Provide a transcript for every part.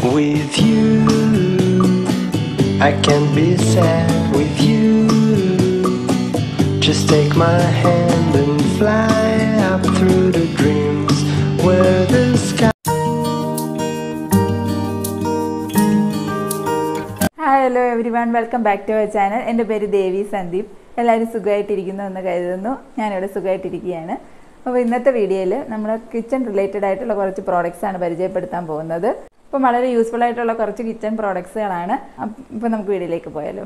with you. I can't be sad with you. Just take my hand and fly up through the dreams where the sky. Hi hello everyone welcome back to our channel എൻ്റെ പേര് ദേവി സന്ദീപ് എല്ലാവരും സുഖമായിട്ടിരിക്കുന്നു എന്ന് കരുതുന്നു ഞാനിവിടെ സുഖമായിട്ടിരിക്കുകയാണ് അപ്പോൾ ഇന്നത്തെ വീഡിയോയിൽ നമ്മൾ കിച്ചൺ റിലേറ്റഡ് ആയിട്ടുള്ള കുറച്ച് പ്രോഡക്റ്റ്സ് ആണ് പരിചയപ്പെടുത്താൻ പോകുന്നത് അപ്പം വളരെ യൂസ്ഫുൾ ആയിട്ടുള്ള കുറച്ച് കിച്ചൺ പ്രോഡക്ട്സുകളാണ് അപ്പോൾ നമുക്ക് വീഡിയോയിലേക്ക് പോയാലോ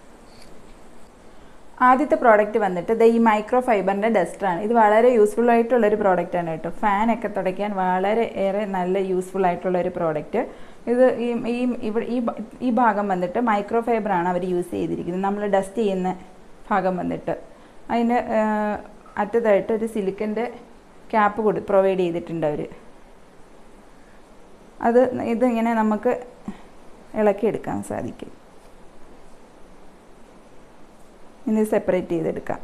ആദ്യത്തെ പ്രോഡക്റ്റ് വന്നിട്ട് ദ ഈ മൈക്രോ ഫൈബറിൻ്റെ ഡസ്റ്ററാണ് ഇത് വളരെ യൂസ്ഫുൾ ആയിട്ടുള്ളൊരു പ്രോഡക്റ്റാണ് കേട്ടോ ഫാനൊക്കെ തുടയ്ക്കാൻ വളരെ ഏറെ നല്ല യൂസ്ഫുൾ ആയിട്ടുള്ള ഒരു പ്രോഡക്റ്റ് ഇത് ഈ ഈ ഇവിടെ ഈ ഭ- ഈ ഭാഗം വന്നിട്ട് മൈക്രോ ഫൈബറാണ് അവർ യൂസ് ചെയ്തിരിക്കുന്നത് നമ്മൾ ഡസ്റ്റ് ചെയ്യുന്ന ഭാഗം വന്നിട്ട് അതിന് അറ്റത്തായിട്ട് ഒരു സിലിക്കൻ്റെ ക്യാപ്പ് കൊടു പ്രൊവൈഡ് ചെയ്തിട്ടുണ്ട് അവർ അത് ഇതിങ്ങനെ നമുക്ക് ഇളക്കിയെടുക്കാൻ സാധിക്കും ഇനി സെപ്പറേറ്റ് ചെയ്തെടുക്കാം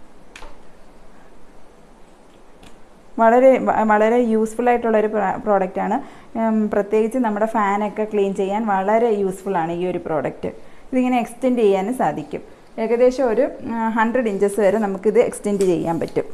വളരെ വ- വളരെ യൂസ്ഫുൾ ആയിട്ടുള്ളൊരു പ്രോഡക്റ്റാണ് പ്രത്യേകിച്ച് നമ്മുടെ ഫാനൊക്കെ ക്ലീൻ ചെയ്യാൻ വളരെ യൂസ്ഫുൾ ആണ് ഈ ഒരു പ്രോഡക്റ്റ് ഇതിങ്ങനെ എക്സ്റ്റെൻഡ് ചെയ്യാനും സാധിക്കും ഏകദേശം ഒരു ഹൺഡ്രഡ് ഇഞ്ചസ് വരെ നമുക്കിത് എക്സ്റ്റെൻഡ് ചെയ്യാൻ പറ്റും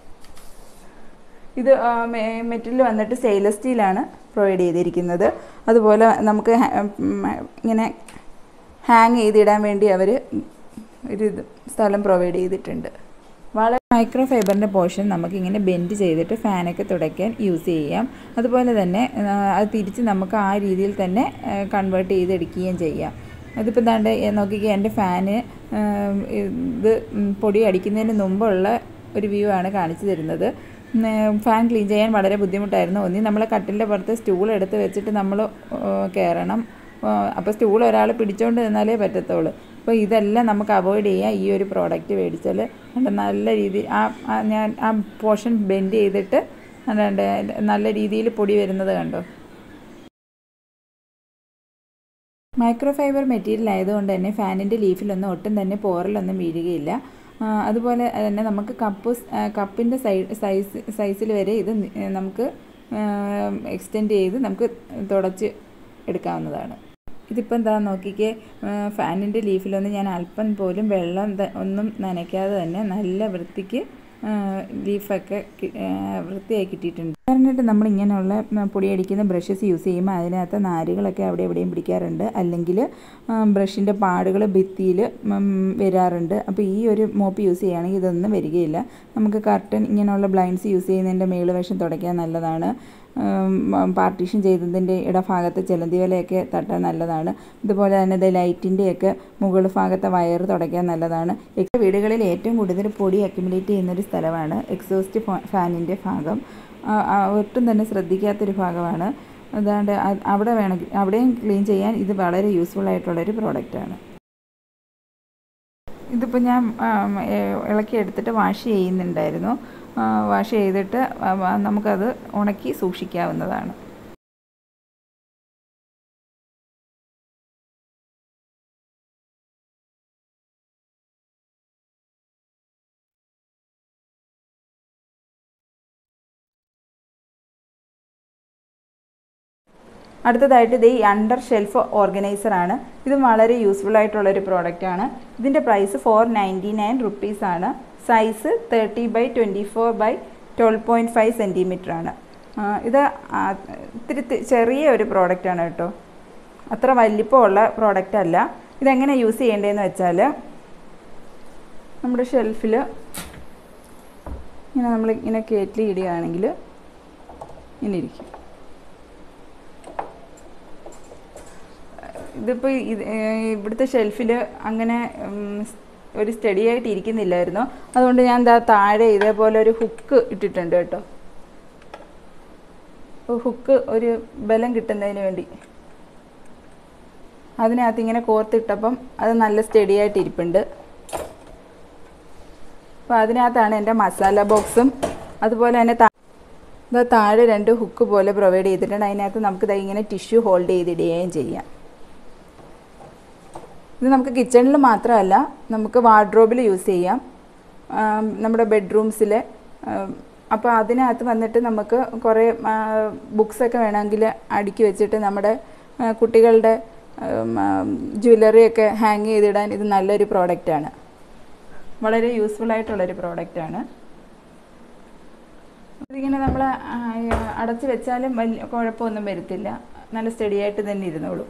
ഇത് മെറ്റീരിയൽ വന്നിട്ട് സ്റ്റെയിൻലെസ് സ്റ്റീലാണ് പ്രൊവൈഡ് ചെയ്തിരിക്കുന്നത് അതുപോലെ നമുക്ക് ഹാ- ഉം, ഇങ്ങനെ ഹാങ് ചെയ്തിടാൻ വേണ്ടി അവർ ഒരു ഇത് സ്ഥലം പ്രൊവൈഡ് ചെയ്തിട്ടുണ്ട് വളരെ മൈക്രോ ഫൈബറിൻ്റെ പോർഷൻ നമുക്ക് ഇങ്ങനെ ബെൻഡ് ചെയ്തിട്ട് ഫാനൊക്കെ തുടയ്ക്കാൻ യൂസ് ചെയ്യാം അതുപോലെ തന്നെ ആ, അത് തിരിച്ച് നമുക്ക് ആ രീതിയിൽ തന്നെ കൺവേർട്ട് ചെയ്തെടുക്കുകയും ചെയ്യാം അതിപ്പോൾ ദാണ്ട് നോക്കിക്കുക എൻ്റെ ഫാന് ഇത് ഉം, പൊടി അടിക്കുന്നതിന് മുമ്പുള്ള ഒരു വ്യൂ ആണ് കാണിച്ചു തരുന്നത് ഉം, ഫാൻ ക്ലീൻ ചെയ്യാൻ വളരെ ബുദ്ധിമുട്ടായിരുന്നു ഒന്നി നമ്മൾ കട്ടിലിൻ്റെ പുറത്ത് സ്റ്റൂൾ എടുത്ത് വെച്ചിട്ട് നമ്മൾ കയറണം അപ്പോൾ സ്റ്റൂൾ ഒരാൾ പിടിച്ചോണ്ട് നിന്നാലേ പറ്റത്തുള്ളൂ അപ്പോൾ ഇതെല്ലാം നമുക്ക് അവോയ്ഡ് ചെയ്യാം ഈ ഒരു പ്രോഡക്റ്റ് മേടിച്ചാൽ നല്ല നല്ല രീതിയിൽ ആ ആ ഞാൻ ആ പോർഷൻ ബെൻഡ് ചെയ്തിട്ട് അല്ലാണ്ട് നല്ല രീതിയിൽ പൊടി വരുന്നത് കണ്ടോ മൈക്രോ ഫൈബർ മെറ്റീരിയൽ ആയതുകൊണ്ട് തന്നെ ഫാനിൻ്റെ ലീഫിലൊന്നും ഒട്ടും തന്നെ പോറലൊന്നും വീഴുകയില്ല ആ, അതുപോലെ തന്നെ നമുക്ക് കപ്പ് കപ്പിൻ്റെ സൈഡ് സൈസ് സൈസിൽ വരെ ഇത് നി- നമുക്ക് എക്സ്റ്റെൻഡ് ചെയ്ത് നമുക്ക് തുടച്ച് എടുക്കാവുന്നതാണ് ഇതിപ്പോൾ എന്താ നോക്കിക്കേ ഫാനിൻ്റെ ലീഫിലൊന്നും ഞാൻ അല്പം പോലും വെള്ളം ത- ഒന്നും നനയ്ക്കാതെ തന്നെ നല്ല വൃത്തിക്ക് ആ, ലീഫൊക്കെ കി- ആ, വൃത്തിയായി കിട്ടിയിട്ടുണ്ട് സാധാരണയായിട്ട് നമ്മൾ ഇങ്ങനെയുള്ള ഉം, പൊടിയടിക്കുന്ന ബ്രഷസ് യൂസ് ചെയ്യുമ്പോൾ അതിനകത്ത് നാരുകളൊക്കെ അവിടെ എവിടെയും പിടിക്കാറുണ്ട് അല്ലെങ്കിൽ ബ്രഷിൻ്റെ പാടുകൾ ഭിത്തിയിൽ വരാറുണ്ട് അപ്പോൾ ഈ ഒരു മോപ്പ് യൂസ് ചെയ്യുകയാണെങ്കിൽ ഇതൊന്നും വരികയില്ല നമുക്ക് കർട്ടൻ ഇങ്ങനെയുള്ള ബ്ലൈൻഡ്സ് യൂസ് ചെയ്യുന്നതിൻ്റെ മേളുവശം തുടയ്ക്കാൻ നല്ലതാണ് പാർട്ടീഷൻ ചെയ്തതിൻ്റെ ഇടഭാഗത്ത് ചിലന്തി വലയൊക്കെ തട്ടാൻ നല്ലതാണ് ഇതുപോലെ തന്നെ ഇത് ലൈറ്റിൻ്റെയൊക്കെ മുകൾ ഭാഗത്തെ വയറ് തുടയ്ക്കാൻ നല്ലതാണ് എക്സ് വീടുകളിൽ ഏറ്റവും കൂടുതൽ പൊടി അക്യുമുലേറ്റ് ചെയ്യുന്നൊരു സ്ഥലമാണ് എക്സോസ്റ്റ് ഫാനിൻ്റെ ഭാഗം ആ, ആ, ഒട്ടും തന്നെ ശ്രദ്ധിക്കാത്തൊരു ഭാഗമാണ് അതാണ്ട് അ- അവിടെ വേണമെങ്കിൽ അവിടെയും ക്ലീൻ ചെയ്യാൻ ഇത് വളരെ യൂസ്ഫുൾ ആയിട്ടുള്ളൊരു പ്രോഡക്റ്റാണ് ഇതിപ്പോൾ ഞാൻ ആം, ഏ- ഇളക്കി എടുത്തിട്ട് വാഷ് ചെയ്യുന്നുണ്ടായിരുന്നു ആ, വാഷ് ചെയ്തിട്ട് ആ, വ- നമുക്കത് ഉണക്കി സൂക്ഷിക്കാവുന്നതാണ് അടുത്തതായിട്ട് ഇത് ഈ അണ്ടർ ഷെൽഫ് ഓർഗനൈസർ ആണ് ഇതും വളരെ യൂസ്ഫുൾ ആയിട്ടുള്ള ഒരു പ്രോഡക്റ്റ് ആണ് ഇതിൻ്റെ price four ninety nine rupees ആണ് size thirty by twenty four by twelve point five centimetre ആണ് ആ, ഇത് ആ, ഇത്തിരി തി- ചെറിയ ഒരു പ്രോഡക്റ്റ് ആണ് കേട്ടോ അത്ര വലിപ്പമുള്ള പ്രോഡക്റ്റ് അല്ല ഇതെങ്ങനെ യൂസ് ചെയ്യേണ്ടതെന്ന് വെച്ചാൽ നമ്മുടെ ഷെൽഫിൽ ഇങ്ങനെ നമ്മൾ ഇങ്ങനെ കയറ്റി ഇടുകയാണെങ്കിൽ ഇങ്ങനെ ഇരിക്കും ഇതിപ്പോൾ ഇത് ഏഹ് ഇവിടുത്തെ ഷെൽഫിൽ അങ്ങനെ ഉം, സ് ഒരു സ്റ്റഡി ആയിട്ട് ഇരിക്കുന്നില്ലായിരുന്നു അതുകൊണ്ട് ഞാൻ എന്താ താഴെ ഇതേപോലെ ഒരു ഹുക്ക് ഇട്ടിട്ടുണ്ട് കേട്ടോ ഹുക്ക് ഒരു ബലം കിട്ടുന്നതിന് വേണ്ടി അതിനകത്ത് ഇങ്ങനെ കോർത്തിട്ടപ്പം അത് നല്ല സ്റ്റഡി ആയിട്ട് ഇരിപ്പുണ്ട് അപ്പോൾ അതിനകത്താണ് എൻ്റെ മസാല ബോക്സും അതുപോലെ തന്നെ താ- ദാ താഴെ രണ്ട് ഹുക്ക് പോലെ പ്രൊവൈഡ് ചെയ്തിട്ടുണ്ട് അതിനകത്ത് നമുക്ക് ദാ ഇങ്ങനെ ടിഷ്യൂ ഹോൾഡ് ചെയ്തിടുകയും ചെയ്യാം ഇത് നമുക്ക് കിച്ചണിൽ മാത്രമല്ല നമുക്ക് വാർഡ്രോബിൽ യൂസ് ചെയ്യാം ആം, നമ്മുടെ ബെഡ്റൂംസിൽ അപ്പോൾ അതിനകത്ത് വന്നിട്ട് നമുക്ക് കുറേ ബുക്സൊക്കെ വേണമെങ്കിൽ അടുക്കി വെച്ചിട്ട് നമ്മുടെ ആ, കുട്ടികളുടെ ജ്വല്ലറിയൊക്കെ ഹാങ് ചെയ്തിടാൻ ഇത് നല്ലൊരു പ്രോഡക്റ്റാണ് വളരെ യൂസ്ഫുൾ ആയിട്ടുള്ളൊരു പ്രോഡക്റ്റാണ് ഇതിങ്ങനെ നമ്മൾ അടച്ച് വെച്ചാലും വലിയ കുഴപ്പമൊന്നും വരത്തില്ല നല്ല സ്റ്റഡി ആയിട്ട് തന്നെ ഇരുന്നോളും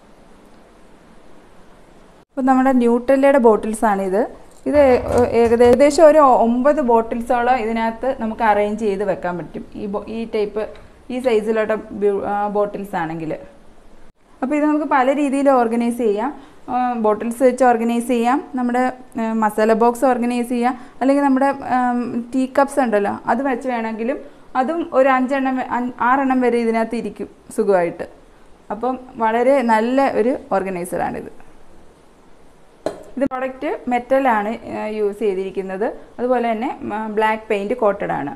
അപ്പോൾ നമ്മുടെ ന്യൂട്രല്ലയുടെ ബോട്ടിൽസാണിത് ഇത് ഏ- ഏകദേ- ഏകദേശം ഒരു ഒമ്പത് ബോട്ടിൽസോളം ഇതിനകത്ത് നമുക്ക് അറേഞ്ച് ചെയ്ത് വെക്കാൻ പറ്റും ഈ ബോ- ഈ ടൈപ്പ് ഈ സൈസിലുള്ള ബോട്ടിൽസ് ആണെങ്കിൽ അപ്പോൾ ഇത് നമുക്ക് പല രീതിയിൽ ഓർഗനൈസ് ചെയ്യാം ബോട്ടിൽസ് വെച്ച് ഓർഗനൈസ് ചെയ്യാം നമ്മുടെ ആ, മസാല ബോക്സ് ഓർഗനൈസ് ചെയ്യാം അല്ലെങ്കിൽ നമ്മുടെ ടീ കപ്സ് ഉണ്ടല്ലോ അത് വെച്ച് വേണമെങ്കിലും അതും ഒരു അഞ്ചെണ്ണം വെ- അഞ്ച്- ആറെണ്ണം വരെ ഇതിനകത്ത് ഇരിക്കും സുഖമായിട്ട് അപ്പം വളരെ നല്ല ഒരു ഓർഗനൈസറാണിത് ഇത് പ്രോഡക്റ്റ് മെറ്റലാണ് യൂസ് ചെയ്തിരിക്കുന്നത് അതുപോലെ തന്നെ ബ്ലാക്ക് പെയിൻറ് കോട്ടഡ് ആണ്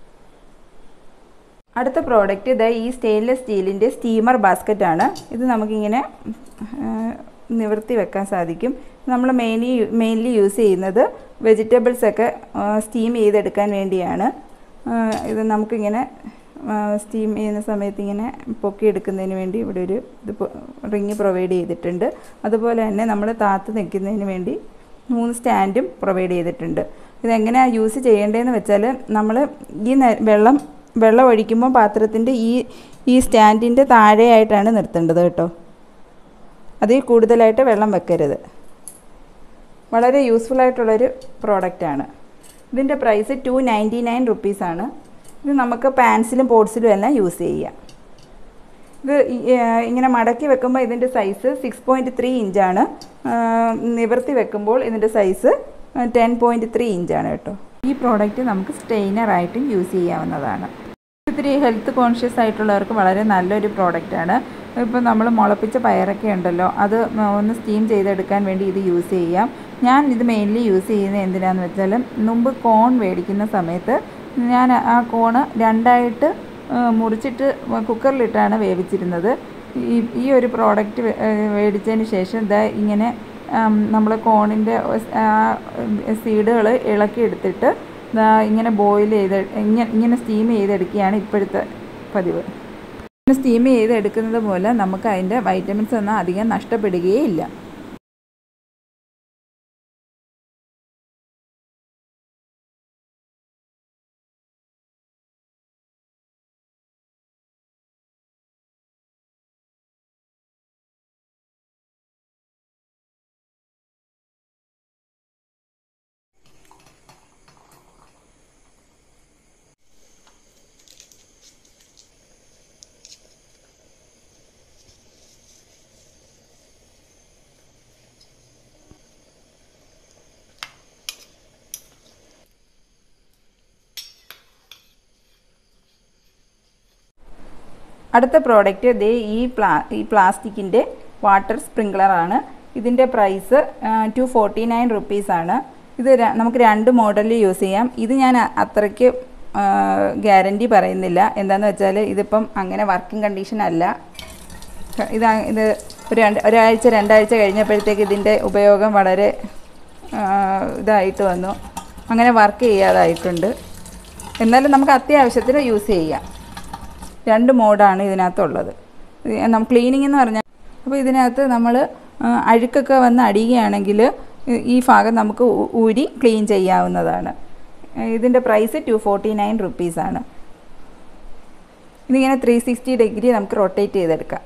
അടുത്ത പ്രോഡക്റ്റ് ഇതാ ഈ സ്റ്റെയിൻലെസ് സ്റ്റീലിൻ്റെ സ്റ്റീമർ ബാസ്ക്കറ്റ് ആണ് ഇത് നമുക്കിങ്ങനെ ആ, നിവർത്തി വെക്കാൻ സാധിക്കും നമ്മൾ മെയിൻലി മെയിൻലി യൂസ് ചെയ്യുന്നത് വെജിറ്റബിൾസ് ഒക്കെ സ്റ്റീം ചെയ്തെടുക്കാൻ വേണ്ടിയാണ് ആ, ഇത് നമുക്കിങ്ങനെ സ്റ്റീം ചെയ്യുന്ന സമയത്ത് ഇങ്ങനെ പൊക്കിയെടുക്കുന്നതിന് വേണ്ടി ഇവിടെ ഒരു ഇത് റിങ് പ്രൊവൈഡ് ചെയ്തിട്ടുണ്ട് അതുപോലെ തന്നെ നമ്മൾ താത്ത് നിൽക്കുന്നതിന് വേണ്ടി മൂന്ന് സ്റ്റാൻഡും പ്രൊവൈഡ് ചെയ്തിട്ടുണ്ട് ഇതെങ്ങനെയാണ് യൂസ് ചെയ്യേണ്ടതെന്ന് വെച്ചാൽ നമ്മൾ ഈ ന- വെള്ളം വെള്ളം ഒഴിക്കുമ്പോൾ പാത്രത്തിൻ്റെ ഈ ഈ സ്റ്റാൻഡിൻ്റെ താഴെയായിട്ടാണ് നിർത്തേണ്ടത് കേട്ടോ അതിൽ കൂടുതലായിട്ട് വെള്ളം വെക്കരുത് വളരെ യൂസ്ഫുൾ ആയിട്ടുള്ളൊരു പ്രോഡക്റ്റാണ് ഇതിൻ്റെ പ്രൈസ് ടു നയൻറ്റി നയൻ റുപ്പീസാണ് ഇത് നമുക്ക് പാൻസിലും പോട്ട്സിലും എല്ലാം യൂസ് ചെയ്യാം ഇത് ഈ- ഏഹ് ഇങ്ങനെ മടക്കി വെക്കുമ്പോൾ ഇതിൻ്റെ സൈസ് സിക്സ് പോയിൻറ്റ് ത്രീ ഇഞ്ചാണ് നിവർത്തി വെക്കുമ്പോൾ ഇതിൻ്റെ സൈസ് ടെൻ പോയിൻറ്റ് ത്രീ ഇഞ്ചാണ് കേട്ടോ ഈ പ്രോഡക്റ്റ് നമുക്ക് സ്റ്റെയിനറായിട്ടും യൂസ് ചെയ്യാവുന്നതാണ് ഇത്തിരി ഹെൽത്ത് കോൺഷ്യസ് ആയിട്ടുള്ളവർക്ക് വളരെ നല്ലൊരു പ്രോഡക്റ്റാണ് ഇപ്പോൾ നമ്മൾ മുളപ്പിച്ച പയറൊക്കെ ഉണ്ടല്ലോ അത് ഒന്ന് സ്റ്റീം ചെയ്തെടുക്കാൻ വേണ്ടി ഇത് യൂസ് ചെയ്യാം ഞാൻ ഇത് മെയിൻലി യൂസ് ചെയ്യുന്നത് എന്തിനാന്ന് വെച്ചാൽ മുമ്പ് കോൺ മേടിക്കുന്ന സമയത്ത് ഞാൻ ആ കോണ് രണ്ടായിട്ട് ആ, മുറിച്ചിട്ട് കുക്കറിലിട്ടാണ് വേവിച്ചിരുന്നത് ഈ ഈ ഒരു പ്രോഡക്റ്റ് മേടിച്ചതിന് ശേഷം ഇതാ ഇങ്ങനെ നമ്മൾ കോണിൻ്റെ സീഡുകൾ ഇളക്കിയെടുത്തിട്ട് ദാ ഇങ്ങനെ ബോയിൽ ചെയ്ത് ഇങ്ങനെ ഇങ്ങനെ സ്റ്റീം ചെയ്തെടുക്കുകയാണ് ഇപ്പോഴത്തെ പതിവ് ഇങ്ങനെ സ്റ്റീം ചെയ്തെടുക്കുന്നത് മൂലം നമുക്ക് അതിൻ്റെ വൈറ്റമിൻസ് ഒന്നും അധികം നഷ്ടപ്പെടുകയേ ഇല്ല അടുത്ത പ്രോഡക്റ്റ് ദേ ഈ പ്ലാ ഈ പ്ലാസ്റ്റിക്കിൻ്റെ വാട്ടർ സ്പ്രിങ്ക്ലറാണ് ഇതിൻ്റെ പ്രൈസ് ടു ഫോർട്ടി നയൻ റുപ്പീസാണ് ഇത് ര- നമുക്ക് രണ്ട് മോഡലിൽ യൂസ് ചെയ്യാം ഇത് ഞാൻ അ- അത്രയ്ക്ക് ഗ്യാരണ്ടി പറയുന്നില്ല എന്താണെന്ന് വെച്ചാൽ ഇതിപ്പം അങ്ങനെ വർക്കിംഗ് കണ്ടീഷൻ അല്ല ഇത് ഇത് ഒരു രണ്ട് ഒരാഴ്ച രണ്ടാഴ്ച കഴിഞ്ഞപ്പോഴത്തേക്ക് ഇതിൻ്റെ ഉപയോഗം വളരെ ആ, ഇതായിട്ട് വന്നു അങ്ങനെ വർക്ക് ചെയ്യാതായിട്ടുണ്ട് എന്നാലും നമുക്ക് അത്യാവശ്യത്തിന് യൂസ് ചെയ്യാം രണ്ട് മോഡാണ് ഇതിനകത്തുള്ളത് ഇത് നം ക്ലീനിങ് എന്ന് പറഞ്ഞാൽ അപ്പോൾ ഇതിനകത്ത് നമ്മൾ അഴുക്കൊക്കെ വന്ന് അടിയുകയാണെങ്കിൽ ഈ ഭാഗം നമുക്ക് ഊ- ഊരി ക്ലീൻ ചെയ്യാവുന്നതാണ് ഇതിൻ്റെ പ്രൈസ് ടു ഫോർട്ടി നയൻ റുപ്പീസാണ് ഇതിങ്ങനെ ത്രീ സിക്സ്റ്റി ഡിഗ്രി നമുക്ക് റൊട്ടേറ്റ് ചെയ്തെടുക്കാം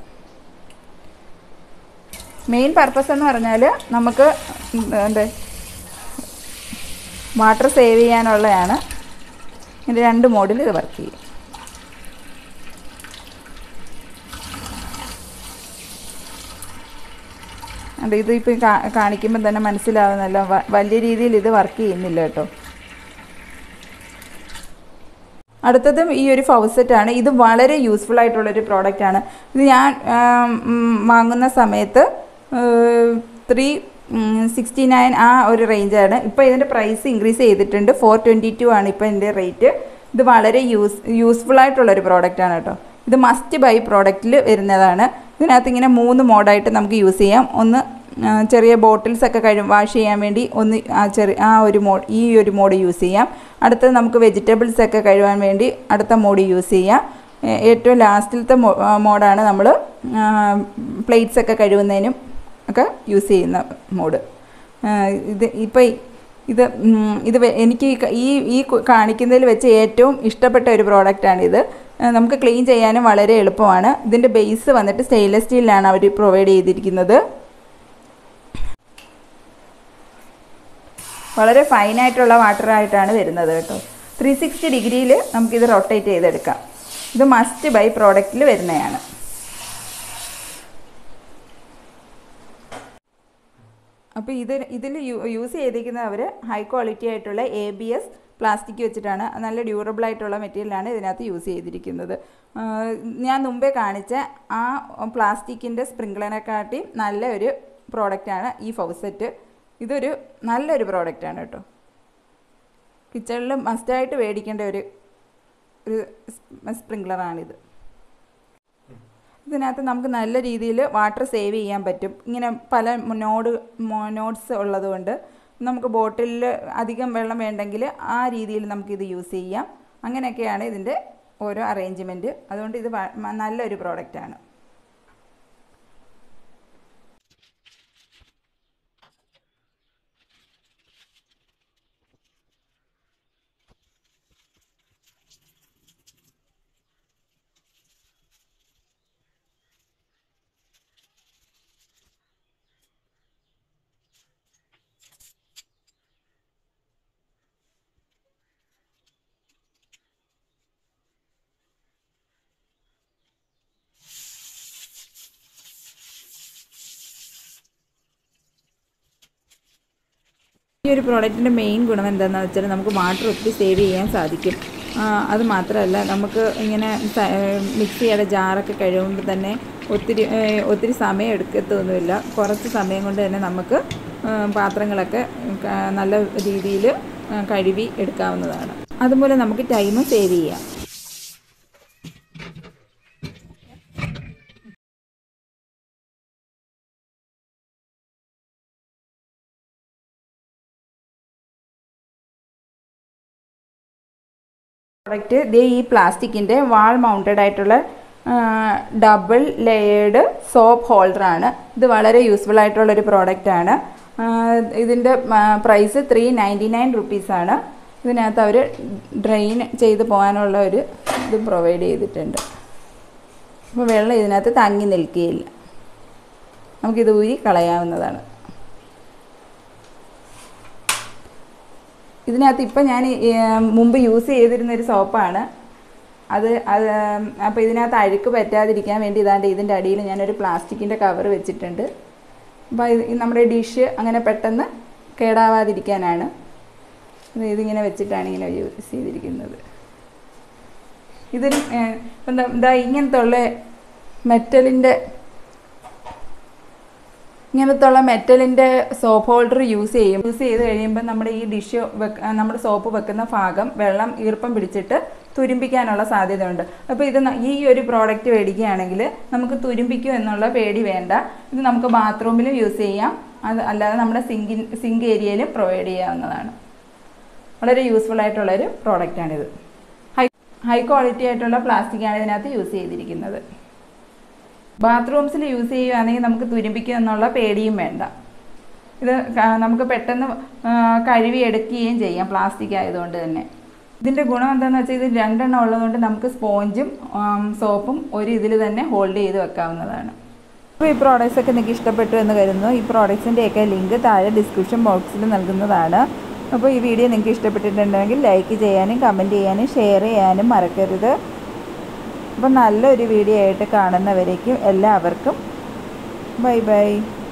മെയിൻ പർപ്പസ് എന്ന് പറഞ്ഞാൽ നമുക്ക് എന്താ വാട്ടർ സേവ് ചെയ്യാനുള്ളതാണ് ഇത് രണ്ട് മോഡിൽ ഇത് വർക്ക് ചെയ്യും അത് ഇത് ഇപ്പം കാണിക്കുമ്പോൾ തന്നെ മനസ്സിലാവുന്നല്ലോ വ- വലിയ രീതിയിൽ ഇത് വർക്ക് ചെയ്യുന്നില്ല കേട്ടോ അടുത്തതും ഈ ഒരു ഫൗസെറ്റാണ് ഇത് വളരെ യൂസ്ഫുൾ ആയിട്ടുള്ളൊരു പ്രോഡക്റ്റാണ് ഇത് ഞാൻ ആം, ഉം, വാങ്ങുന്ന സമയത്ത് ത്രീ സിക്സ്റ്റി നയൻ ആ ഒരു റേഞ്ചാണ് ഇപ്പോൾ ഇതിൻ്റെ പ്രൈസ് ഇൻക്രീസ് ചെയ്തിട്ടുണ്ട് ഫോർ ട്വൻറ്റി ടു ആണ് ഇപ്പോൾ ഇതിൻ്റെ റേറ്റ് ഇത് വളരെ യൂസ് യൂസ്ഫുൾ ആയിട്ടുള്ളൊരു പ്രോഡക്റ്റാണ് കേട്ടോ ഇത് മസ്റ്റ് ബൈ പ്രോഡക്റ്റിൽ വരുന്നതാണ് ഇതിനകത്ത് ഇങ്ങനെ മൂന്ന് മോഡായിട്ട് നമുക്ക് യൂസ് ചെയ്യാം ഒന്ന് ആ, ചെറിയ ബോട്ടിൽസ് ഒക്കെ കഴി വാഷ് ചെയ്യാൻ വേണ്ടി ഒന്ന് ആ ചെറിയ ആ ഒരു മോഡ് ഈ ഒരു മോഡ് യൂസ് ചെയ്യാം അടുത്തത് നമുക്ക് വെജിറ്റബിൾസ് ഒക്കെ കഴുകാൻ വേണ്ടി അടുത്ത മോഡ് യൂസ് ചെയ്യാം ഏ- ഏറ്റവും ലാസ്റ്റിലത്തെ മോ മോഡാണ് നമ്മൾ പ്ലേറ്റ്സ് ഒക്കെ കഴുകുന്നതിനും ഒക്കെ യൂസ് ചെയ്യുന്ന മോഡ് ഇത് ഇപ്പോൾ ഇത് ഉം, ഇത് വെ- എനിക്ക് ഈ ക- ഈ ഈ കു- കാണിക്കുന്നതിൽ വെച്ച് ഏറ്റവും ഇഷ്ടപ്പെട്ട ഒരു പ്രോഡക്റ്റാണിത് ആ, നമുക്ക് ക്ലീൻ ചെയ്യാനും വളരെ എളുപ്പമാണ് ഇതിൻ്റെ ബേസ് വന്നിട്ട് സ്റ്റെയിൻലെസ് സ്റ്റീലിലാണ് അവർ പ്രൊവൈഡ് ചെയ്തിരിക്കുന്നത് വളരെ ഫൈനായിട്ടുള്ള വാട്ടറായിട്ടാണ് വരുന്നത് കേട്ടോ ത്രീ സിക്സ്റ്റി ഡിഗ്രിയിൽ നമുക്കിത് റൊട്ടേറ്റ് ചെയ്തെടുക്കാം ഇത് മസ്റ്റ് ബൈ പ്രോഡക്റ്റിൽ വരുന്നതാണ് അപ്പോൾ ഇത് ഇതിൽ യൂസ് ചെയ്തിരിക്കുന്നത് അവർ ഹൈ ക്വാളിറ്റി ആയിട്ടുള്ള എ ബി എസ് പ്ലാസ്റ്റിക് വെച്ചിട്ടാണ് നല്ല ഡ്യൂറബിൾ ആയിട്ടുള്ള മെറ്റീരിയലാണ് ഇതിനകത്ത് യൂസ് ചെയ്തിരിക്കുന്നത് ആ, ഞാൻ മുമ്പേ കാണിച്ച ആ പ്ലാസ്റ്റിക്കിൻ്റെ സ്പ്രിങ്ക്ലറിനെക്കാട്ടി നല്ല ഒരു പ്രോഡക്റ്റാണ് ഈ ഫൗസെറ്റ് ഇതൊരു നല്ലൊരു പ്രോഡക്റ്റാണ് കേട്ടോ കിച്ചണിൽ മസ്റ്റായിട്ട് മേടിക്കേണ്ട ഒരു ഒരു സ്പ്രിങ്ക്ലറാണിത് ഇതിനകത്ത് നമുക്ക് നല്ല രീതിയിൽ വാട്ടർ സേവ് ചെയ്യാൻ പറ്റും ഇങ്ങനെ പല നോഡ് നോട്ട്സ് ഉള്ളതുകൊണ്ട് നമുക്ക് ബോട്ടിലിൽ അധികം വെള്ളം വേണ്ടെങ്കിൽ ആ രീതിയിൽ നമുക്കിത് യൂസ് ചെയ്യാം അങ്ങനെയൊക്കെയാണ് ഇതിൻ്റെ ഓരോ അറേഞ്ച്മെൻറ്റ് അതുകൊണ്ട് ഇത് വ- മ- നല്ലൊരു പ്രോഡക്റ്റാണ് ഈ ഒരു പ്രോഡക്റ്റിൻ്റെ മെയിൻ ഗുണം എന്താണെന്ന് വെച്ചാൽ നമുക്ക് വാട്ടർ ഒത്തിരി സേവ് ചെയ്യാൻ സാധിക്കും ആ, അത് മാത്രമല്ല നമുക്ക് ഇങ്ങനെ സ- മിക്സിയുടെ ജാറൊക്കെ കഴുകുമ്പോൾ തന്നെ ഒത്തിരി ഏ, ഒത്തിരി സമയം എടുക്കത്തൊന്നുമില്ല കുറച്ച് സമയം കൊണ്ട് തന്നെ നമുക്ക് ആ, പാത്രങ്ങളൊക്കെ ക- നല്ല രീതിയിൽ കഴുകി എടുക്കാവുന്നതാണ് അതുപോലെ നമുക്ക് ടൈം സേവ് ചെയ്യാം പ്രോഡക്റ്റ് ദേ ഈ പ്ലാസ്റ്റിക്കിൻ്റെ വാൾ മൗണ്ടഡ് ആയിട്ടുള്ള ഡബിൾ ലെയേർഡ് സോപ്പ് ഹോൾഡറാണ് ഇത് വളരെ യൂസ്ഫുൾ ആയിട്ടുള്ള ഒരു പ്രോഡക്റ്റാണ് ഇതിൻ്റെ പ്രൈസ് ത്രീ നയൻറ്റി നയൻ റുപ്പീസാണ് ഇതിനകത്ത് അവർ ഡ്രെയിൻ ചെയ്ത് പോകാനുള്ള ഒരു ഇത് പ്രൊവൈഡ് ചെയ്തിട്ടുണ്ട് അപ്പോൾ വെള്ളം ഇതിനകത്ത് തങ്ങി നിൽക്കുകയില്ല നമുക്കിത് ഊരി കളയാവുന്നതാണ് ഇതിനകത്ത് ഇപ്പം ഞാൻ ഈ, മുമ്പ് യൂസ് ചെയ്തിരുന്ന ഒരു സോപ്പാണ് അത് അത് അപ്പോൾ ഇതിനകത്ത് അഴുക്ക് പറ്റാതിരിക്കാൻ വേണ്ടി ഇതാണ്ട് ഇതിൻ്റെ അടിയിൽ ഞാനൊരു പ്ലാസ്റ്റിക്കിൻ്റെ കവർ വെച്ചിട്ടുണ്ട് അപ്പോൾ ഇത് ഈ നമ്മുടെ ഡിഷ് അങ്ങനെ പെട്ടെന്ന് കേടാവാതിരിക്കാനാണ് ഇത് ഇതിങ്ങനെ വെച്ചിട്ടാണ് ഇങ്ങനെ യൂസ് ചെയ്തിരിക്കുന്നത് ഇതിന് ഏഹ്, എന്താ എന്താ ഇങ്ങനത്തെ ഉള്ള മെറ്റലിൻ്റെ ഇങ്ങനത്തെ ഉള്ള മെറ്റലിൻ്റെ സോപ്പ് ഹോൾഡർ യൂസ് ചെയ്യും യൂസ് ചെയ്ത് കഴിയുമ്പോൾ നമ്മുടെ ഈ ഡിഷ് വെക്ക നമ്മുടെ സോപ്പ് വെക്കുന്ന ഭാഗം വെള്ളം ഈർപ്പം പിടിച്ചിട്ട് തുരുമ്പിക്കാനുള്ള സാധ്യതയുണ്ട് അപ്പോൾ ഇത് ന- ഈ ഒരു പ്രോഡക്റ്റ് മേടിക്കുകയാണെങ്കിൽ നമുക്ക് തുരുമ്പിക്കും എന്നുള്ള പേടി വേണ്ട ഇത് നമുക്ക് ബാത്റൂമിലും യൂസ് ചെയ്യാം അത് അല്ലാതെ നമ്മുടെ സിങ്കിൻ സിങ്ക് ഏരിയയിലും പ്രൊവൈഡ് ചെയ്യാവുന്നതാണ് വളരെ യൂസ്ഫുൾ ആയിട്ടുള്ളൊരു പ്രോഡക്റ്റാണിത് ഹൈ ഹൈ ക്വാളിറ്റി ആയിട്ടുള്ള പ്ലാസ്റ്റിക്കാണ് ഇതിനകത്ത് യൂസ് ചെയ്തിരിക്കുന്നത് ബാത്റൂംസിൽ യൂസ് ചെയ്യുകയാണെങ്കിൽ നമുക്ക് തുരുമ്പിക്കും എന്നുള്ള പേടിയും വേണ്ട ഇത് ക- നമുക്ക് പെട്ടെന്ന് ആ, കഴുകി എടുക്കുകയും ചെയ്യാം പ്ലാസ്റ്റിക് ആയതുകൊണ്ട് തന്നെ ഇതിൻ്റെ ഗുണം എന്താണെന്ന് വെച്ചാൽ ഇത് രണ്ടെണ്ണം ഉള്ളതുകൊണ്ട് നമുക്ക് സ്പോഞ്ചും സോപ്പും ഒരു ഇതിൽ തന്നെ ഹോൾഡ് ചെയ്ത് വെക്കാവുന്നതാണ് അപ്പോൾ ഈ പ്രോഡക്റ്റ്സ് ഒക്കെ നിങ്ങൾക്ക് ഇഷ്ടപ്പെട്ടു എന്ന് കരുതുന്നു ഈ പ്രോഡക്ട്സിൻ്റെയൊക്കെ ലിങ്ക് താഴെ ഡിസ്ക്രിപ്ഷൻ ബോക്സിൽ നൽകുന്നതാണ് അപ്പോൾ ഈ വീഡിയോ നിങ്ങൾക്ക് ഇഷ്ടപ്പെട്ടിട്ടുണ്ടെങ്കിൽ ലൈക്ക് ചെയ്യാനും കമൻറ്റ് ചെയ്യാനും ഷെയർ ചെയ്യാനും മറക്കരുത് അപ്പോൾ നല്ലൊരു വീഡിയോ ആയിട്ട് കാണുന്നവരേക്കും എല്ലാവർക്കും ബൈ ബൈ